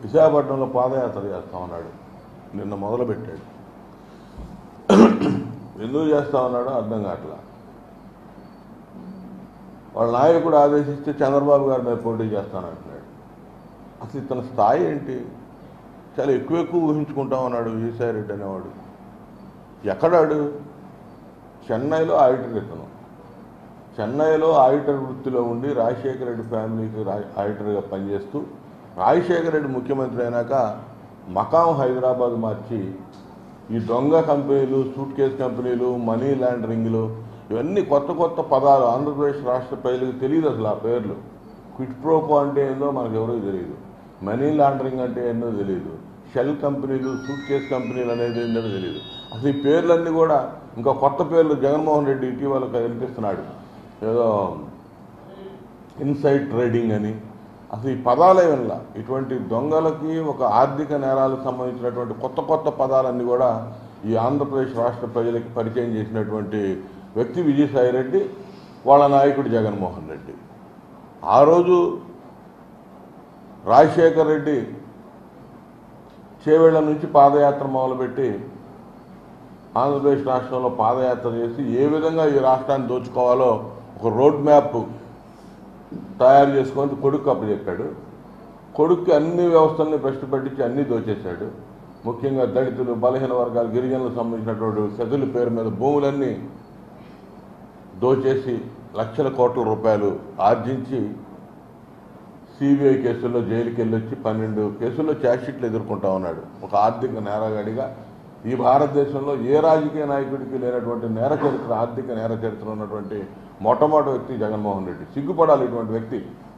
విశాఖపట్నంలో పాదయాత్ర చేస్తా ఉన్నాడు నిన్న మొదలుపెట్టాడు ఎందుకు చేస్తా ఉన్నాడో అర్థం కావట్లా వాళ్ళ నాయకుడు ఆదేశిస్తే చంద్రబాబు గారి మీద పోటీ చేస్తానంటున్నాడు అసలు ఇతని స్థాయి ఏంటి చాలా ఎక్కువ ఎక్కువ ఊహించుకుంటా ఉన్నాడు విజయసాయి రెడ్డి అనేవాడు ఎక్కడాడు చెన్నైలో ఆడిటర్ ఇతను చెన్నైలో ఆడిటర్ వృత్తిలో ఉండి రాజశేఖర రెడ్డి ఫ్యామిలీకి రా- ఆడిటర్గా పనిచేస్తూ రాజశేఖర రెడ్డి ముఖ్యమంత్రి అయినాక మకాం హైదరాబాద్ మార్చి ఈ దొంగ కంపెనీలు సూట్ కేస్ కంపెనీలు మనీ లాండరింగ్లు ఇవన్నీ కొత్త కొత్త పదాలు ఆంధ్రప్రదేశ్ రాష్ట్ర ప్రజలకు తెలియదు అసలు ఆ పేర్లు క్విట్ ప్రోకో అంటే ఏందో మనకు ఎవరికి తెలియదు మనీ లాండరింగ్ అంటే ఏందో తెలియదు షెల్ కంపెనీలు సూట్ కేస్ కంపెనీలు అనేది ఏంటో తెలియదు అసలు ఈ పేర్లన్నీ కూడా ఇంకా కొత్త పేర్లు జగన్మోహన్ రెడ్డి ఇటీవల కనిపిస్తున్నాడు ఏదో ఇన్సైడ్ ట్రేడింగ్ అని అసలు ఈ పదాలే వినలా ఇటువంటి దొంగలకి ఒక ఆర్థిక నేరాలకు సంబంధించినటువంటి కొత్త కొత్త పదాలన్నీ కూడా ఈ ఆంధ్రప్రదేశ్ రాష్ట్ర ప్రజలకి పరిచయం చేసినటువంటి వ్యక్తి విజయసాయి రెడ్డి వాళ్ళ నాయకుడు జగన్మోహన్ రెడ్డి ఆ రోజు రాజశేఖర్ రెడ్డి చేవేళ్ల నుంచి పాదయాత్ర మొదలుపెట్టి ఆంధ్రప్రదేశ్ రాష్ట్రంలో పాదయాత్ర చేసి ఏ విధంగా ఈ రాష్ట్రాన్ని దోచుకోవాలో ఒక రోడ్ మ్యాప్ తయారు చేసుకొని కొడుకు అప్పచెప్పాడు కొడుక్కి అన్ని వ్యవస్థల్ని భ్రష్టు పట్టించి అన్నీ దోచేశాడు ముఖ్యంగా దళితులు బలహీన వర్గాలు గిరిజనులకు సంబంధించినటువంటి సెదుల పేరు మీద భూములన్నీ దోచేసి లక్షల కోట్ల రూపాయలు ఆర్జించి సిబిఐ కేసుల్లో జైలుకి వెళ్ళొచ్చి పన్నెండు కేసుల్లో ఛార్జ్షీట్లు ఎదుర్కొంటా ఉన్నాడు ఒక ఆర్థిక నేరగాడిగా ఈ భారతదేశంలో ఏ రాజకీయ నాయకుడికి లేనటువంటి నేర చరిత్ర ఆర్థిక నేర చరిత్ర ఉన్నటువంటి మొట్టమొదటి వ్యక్తి జగన్మోహన్ రెడ్డి సిగ్గుపడాలి ఇటువంటి వ్యక్తి